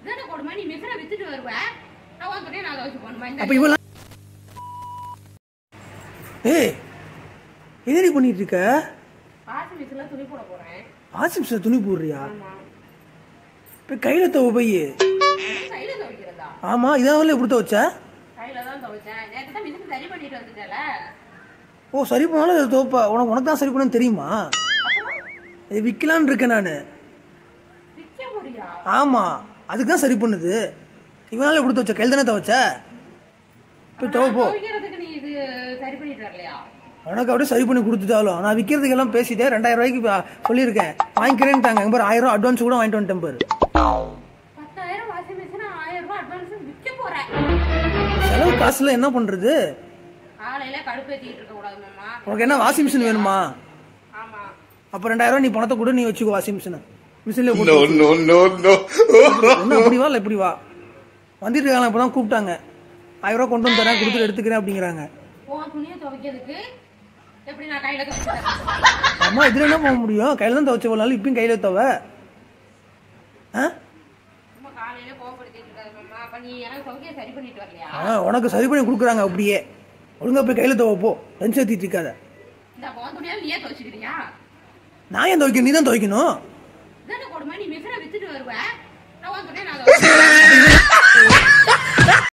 இதான கொடுமை நீ மிஷினை வித்துட்டு வருவ நான் உன் துணியை நான் துவைச்சு போடணுமா இந்த அப்ப இவெல்லாம் ஏய் என்னடி பண்ணிட்டு இருக்க வாஷிங் மிஷின்ல துணி போட போறேன் வாஷிங் மிஷின் துணி போடுறியா ஆமா இப்போ கையில தவ போய் கையில துவைக்கிறதா ஆமா இதான் வரல எப்படி துவச்ச கையில தான் துவைச்சேன் நேற்று தான் மிஷின் சரி பண்ணிட்டு வந்துட்டேல ஓ சரி பண்ணாலும் இதை துவப்பா உனக்கு உனக்கு தான் சரி பண்ணு தெரியுமா அப்புறம் இது விற்கலான்னு இருக்கேன் நான் விற்க முடியா ஆமா அதுக்கு தான் சரி பண்ணுது இவனால எப்படி துவச்ச கையில் தானே துவச்ச போய் துவ போ துவைக்கிறதுக்கு நீ இது சரி பண்ணிட்டு வரலையா உனக்கு அப்படியே சரி பண்ணி கொடுத்துட்டாலும் நான் விற்கிறதுக்கு எல்லாம் பேசிட்டேன் ரெண்டாயிரம் ரூபாய்க்கு பா- சொல்லியிருக்கேன் வாங்கிக்கிறேன்ட்டாங்க அங்கே பாரு ஆயிரம் ரூபா அட்வான்ஸ் கூட வாங்கிட்டு வந்துட்டேன் பாரு பத்தாயிரம் வாஷிங் மிஷின் ஆயிரம் ரூபாய் அட்வான்ஸ் விற்க போறேன் செலவு காசுல என்ன பண்றது காலையில கடுப்பேத்திட்டு இருக்க கூடாது மாமா உனக்கு என்ன வாஷிங் மிஷின் வேணுமா ஆமா அப்போ ரெண்டாயிரம் ரூபாய் நீ பணத்தை கூட நீ வச்சுக்கோ வாஷிங் மிஷினை மிஷின்ல போட்டு No, no, no, no. என்ன அப்படி வா இல்லை இப்படி வா வந்துட்டு இருக்காங்க இப்போ தான் கூப்பிட்டாங்க ஆயிரம் ரூபா கொண்டு வந்து தரேன் கொடுத்துட்டு எடுத்துக்கிறேன் அப்படிங்கிறாங்க உன் துணியை துவைக்கிறதுக்கு எப்படி நான் கையில துவைக்கிறேன் அம்மா இதில் என்ன பண்ண முடியும் கையில் தான் துவைச்ச போனாலும் இப்பயும் கையில் துவ ஆ சும்மா காலையில கோவப்படுத்திட்டு இருக்காது மாமா அப்ப நீ எனக்கு துவைக்க சரி பண்ணிட்டு வரலையா ஆ உனக்கு சரி பண்ணி கொடுக்குறாங்க அப்படியே ஒழுங்கா போய் கையில் துவ போ டென்ஷன் ஏற்றிட்டு இருக்காத இந்த உன் துணியால நீயே துவைச்சுக்கிறியா நான் ஏன் துவைக்கணும் நீ தான் துவைக்கணும் இதான கொடுமை நீ மிஷினை வித்துட்டு வருவ நான் உன் துணியை நான் துவைச்சு